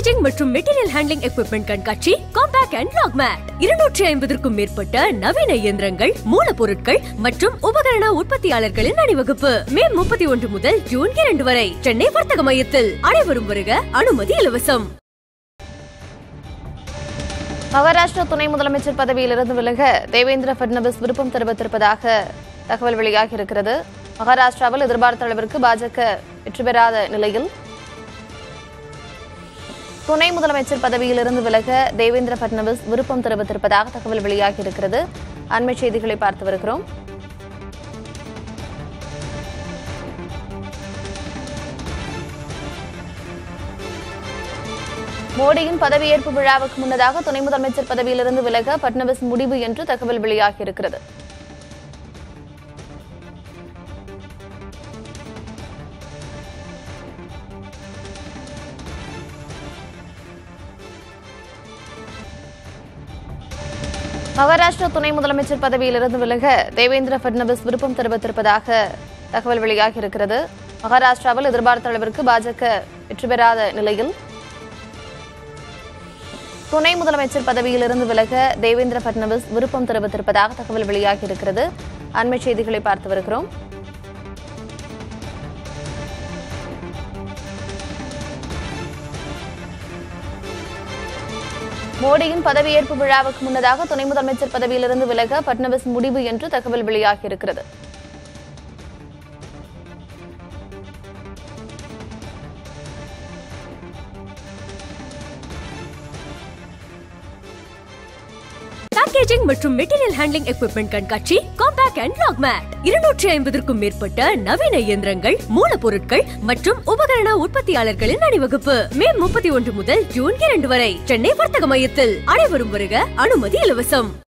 packaging மற்றும் material handling equipment கண்காட்சி compact and lock mat இருநூற்றி ஐம்பதற்கும் மேற்பட்ட நவீன இயந்திரங்கள் மூலப்பொருட்கள் மற்றும் உபகரண உற்பத்தியாளர்களின் அணிவகுப்பு மே முப்பத்தி ஒன்று முதல் ஜூன் இரண்டு வரை சென்னை வர்த்தக மையத்தில் அனைவரும் வருக அனுமதி இலவசம் மகாராஷ்டிரா துணை முதலமைச்சர் பதவியிலிருந்து விலக தேவேந்திர பட்னவிஸ் விருப்பம் தெரிவித்திருப்பதாக தகவல் வெளியாகி இருக்கிறது மகாராஷ்டிராவில் எதிர்பார்த்த அளவிற்கு பாஜக வெற்றி பெறாத நிலையில் துணை முதலமைச்சர் பதவியிலிருந்து விலக தேவேந்திர பட்னவிஸ் விருப்பம் தெரிவித்திருப்பதாக தகவல் வெளியாகி இருக்கிறது அண்மை செய்திகளை பார்த்து வருகிறோம் மோடியின் பதவியேற்பு விழாவுக்கு முன்னதாக துணை முதலமைச்சர் பதவியிலிருந்து விலக பட்னவிஸ் முடிவு என்று தகவல் வெளியாகி இருக்கிறது மகாராஷ்டிரா துணை முதலமைச்சர் பதவியிலிருந்து விலக தேவேந்திர பட்னவிஸ் விருப்பம் தெரிவித்திருப்பதாக தகவல் வெளியாகி இருக்கிறது மகாராஷ்டிராவில் எதிர்பார்த்த அளவிற்கு பாஜக வெற்றி பெறாத நிலையில் துணை முதலமைச்சர் பதவியிலிருந்து விலக தேவேந்திர பட்னவிஸ் விருப்பம் தெரிவித்திருப்பதாக தகவல் வெளியாகி இருக்கிறது அண்மை செய்திகளை பார்த்து வருகிறோம் மோடியின் பதவியேற்பு விழாவுக்கு முன்னதாக துணை முதலமைச்சர் பதவியிலிருந்து விலக பட்னவிஸ் முடிவு என்று தகவல் வெளியாகி இருக்கிறது பேக்கேஜிங் மற்றும் மெட்டீரியல் ஹேண்ட்லிங் எக்யூப்மெண்ட் கண்காட்சி காம்பேக்ட் அண்ட் லாக் மேட் இருநூற்றி ஐம்பதற்கும் மேற்பட்ட நவீன இயந்திரங்கள் மூலப்பொருட்கள் மற்றும் உபகரண உற்பத்தியாளர்களின் அணிவகுப்பு மே முப்பத்தி ஒன்று முதல் ஜூன் இரண்டு வரை சென்னை வர்த்தக மையத்தில் அனைவரும் வருக அனுமதி இலவசம்